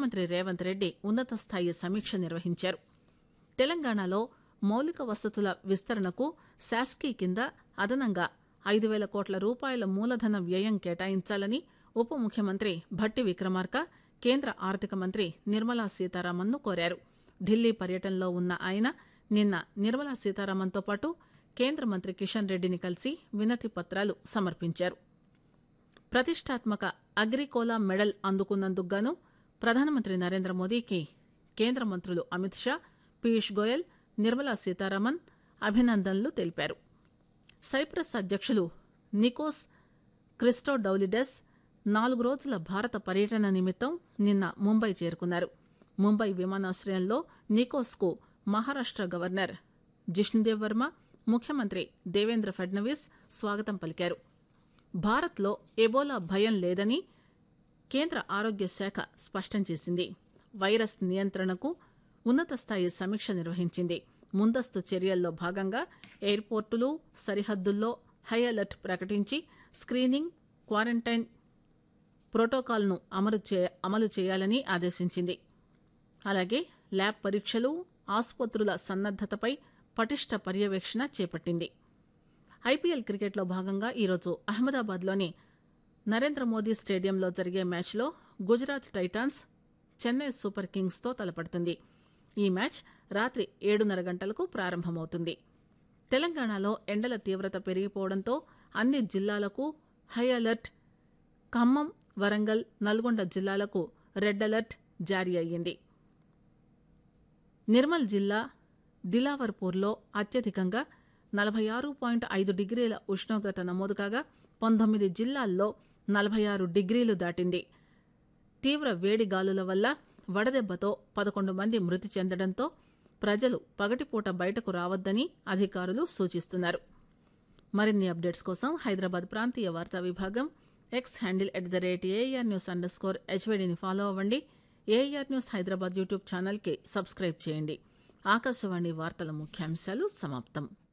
ముఖ్యమంత్రి రేవంత్ రెడ్డి ఉన్నత స్థాయి సమీక్ష నిర్వహించారు తెలంగాణలో మౌలిక వసతుల విస్తరణకు శాస్కీ కింద అదనంగా ఐదు వేల కోట్ల రూపాయల మూలధన వ్యయం కేటాయించాలని ఉప ముఖ్యమంత్రి భట్టి విక్రమార్క కేంద్ర ఆర్థిక మంత్రి నిర్మలా సీతారామన్ను కోరారు ఢిల్లీ పర్యటనలో ఉన్న ఆయన నిన్న నిర్మలా సీతారామన్తో పాటు కేంద్ర మంత్రి కిషన్ రెడ్డిని కలిసి వినతి పత్రాలు సమర్పించారు ప్రతిష్టాత్మక అగ్రికోలా మెడల్ అందుకున్నందుకు గాను ప్రధానమంత్రి నరేంద్ర మోదీకి కేంద్ర మంత్రులు అమిత్ షా పీయూష్ గోయల్ నిర్మలా సీతారామన్ అభినందనలు తెలిపారు సైప్రస్ అధ్యక్షులు నికోస్ క్రిస్టోడౌలిడెస్ నాలుగు రోజుల భారత పర్యటన నిమిత్తం నిన్న ముంబై చేరుకున్నారు ముంబై విమానాశ్రయంలో నికోస్కు మహారాష్ట గవర్నర్ జిష్ణుదేవ్ వర్మ ముఖ్యమంత్రి దేవేంద్ర ఫడ్నవీస్ స్వాగతం పలికారు భారత్లో ఎబోలా భయం లేదని కేంద్ర ఆరోగ్య శాఖ స్పష్టం చేసింది వైరస్ నియంత్రణకు ఉన్నత స్థాయి సమీక్ష నిర్వహించింది ముందస్తు చర్యల్లో భాగంగా ఎయిర్పోర్టులు సరిహద్దుల్లో హై అలర్ట్ ప్రకటించి స్క్రీనింగ్ క్వారంటైన్ ప్రోటోకాల్ను అమలు చే అమలు చేయాలని ఆదేశించింది అలాగే ల్యాబ్ పరీక్షలు ఆసుపత్రుల సన్నద్దతపై పటిష్ట పర్యవేక్షణ చేపట్టింది ఐపీఎల్ క్రికెట్లో భాగంగా ఈరోజు అహ్మదాబాద్లోని నరేంద్ర మోదీ స్టేడియంలో జరిగే మ్యాచ్లో గుజరాత్ టైటాన్స్ చెన్నై సూపర్ కింగ్స్తో తలపడుతుంది ఈ మ్యాచ్ రాత్రి ఏడున్నర గంటలకు ప్రారంభమవుతుంది తెలంగాణలో ఎండల తీవ్రత పెరిగిపోవడంతో అన్ని జిల్లాలకు హై అలర్ట్ ఖమ్మం వరంగల్ నల్గొండ జిల్లాలకు రెడ్ అలర్ట్ జారీ అయ్యింది నిర్మల్ జిల్లా దిలావర్పూర్లో అత్యధికంగా నలభై ఆరు పాయింట్ ఐదు డిగ్రీల ఉష్ణోగ్రత నమోదు కాగా పంతొమ్మిది జిల్లాల్లో నలభై ఆరు డిగ్రీలు దాటింది తీవ్ర వేడి గాలుల వల్ల వడదెబ్బతో పదకొండు మంది మృతి చెందడంతో ప్రజలు పగటిపూట బయటకు రావద్దని అధికారులు సూచిస్తున్నారు మరిన్ని అప్డేట్స్ కోసం హైదరాబాద్ ప్రాంతీయ వార్తా విభాగం X handle at the rate AIR news underscore హెచ్వైడిని ఫాలో అవ్వండి ఏఆర్ న్యూస్ హైదరాబాద్ యూట్యూబ్ ఛానల్కి సబ్స్క్రైబ్ చేయండి ఆకాశవాణి వార్తల ముఖ్యాంశాలు సమాప్తం